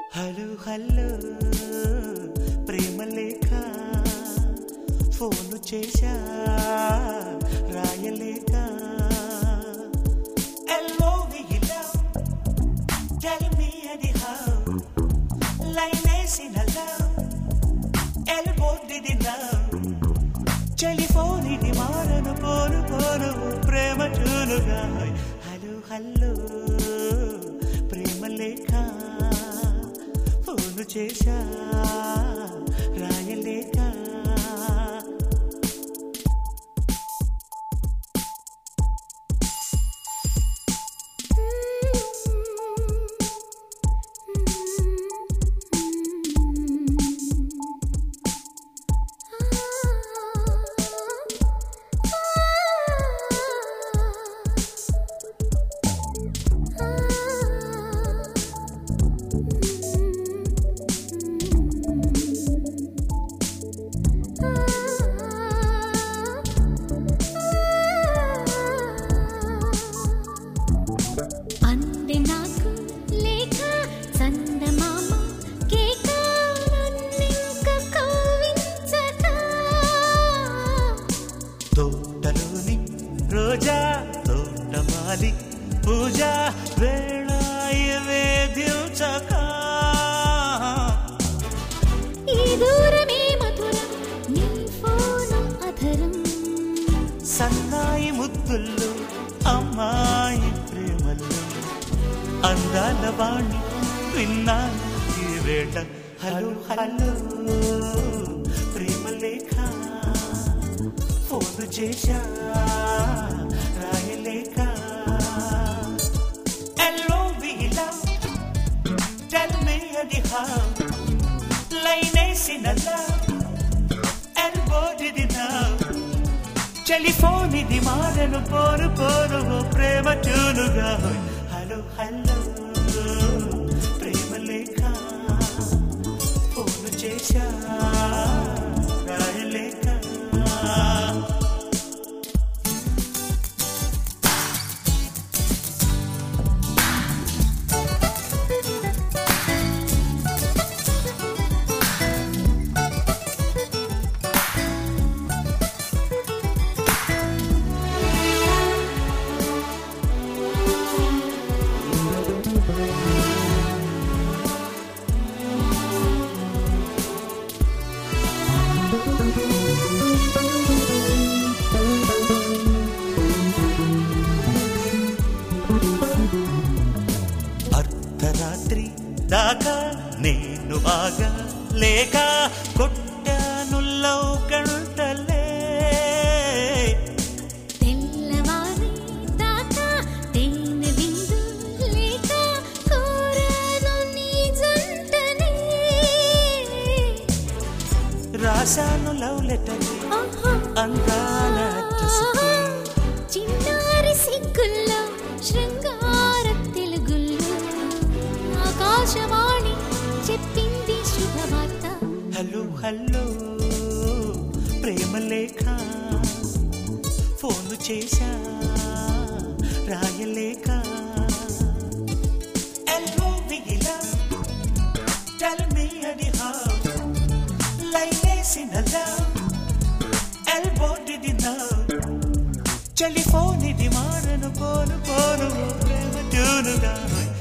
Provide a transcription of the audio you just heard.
Hello hello ప్రేమ లేఖ phone చేశా రాయలేక ఎల్ఓవి లవ్ టెల్ మీ అది హౌ లైన్ వేసిన లవ్ ఎల్బోడిది లవ్ టెలిఫోన్ ఇది మారను పోను పోను ప్రేమ చూలుగా హలో హలో ప్రేమ లేఖ ఫోను చేశా రాయలేక అంది నాకు లేఖ చందమామ కేక నన్నింక కవ్వించక తోటలోని రోజా తోటమాలి పూజ వేళాయ వేద్యుచక ఈ దూరమే మధురం నీ ఫోను అధరం సన్నాయి ముద్దుల్లో అమ్మాయి ప్రేమల్లో అందాల వాణి విన్నాను ఈ వేట హలో హలో ప్రేమ లేఖ ఫోన్ చేశా రాయలేక ఎల్లో లవ్ టెల్ మీ అది హౌ లైన్ వేసిన లవ్ ఎల్బోడిది లవ్ టెలిఫోన్ ఇది మారను పోరు పోరు ప్రేమ చూలుగా హలో హలో ప్రేమ లేఖ ఫోన్ చేశా రాయలేక అర్ధరాత్రి దాకా నేను ఆగా లేక కొట్టానుల్లో గంటలే తెల్లవారి దాకా తేనె విందు లేక కోరాను నీ జంటనే రాశాను లవ్ లెటర్ ఆహా అందాల అడ్రస్కి. చిన్నారి సిగ్గుల్లో శృంగార తెలుగుల్లో ఆకాశవాణి చెప్పింది శుభవార్త హలో హలో ప్రేమ లేఖ ఫోన్ చేశా రాయలేక ఎల్లో మిగిలా టెల్ మీ అది హౌ లైన్ వేసిన లవ్ ఎల్బోడిది లవ్ టెలిఫోన్ ఇది మారను పోను పోను ప్రేమ చూనుగా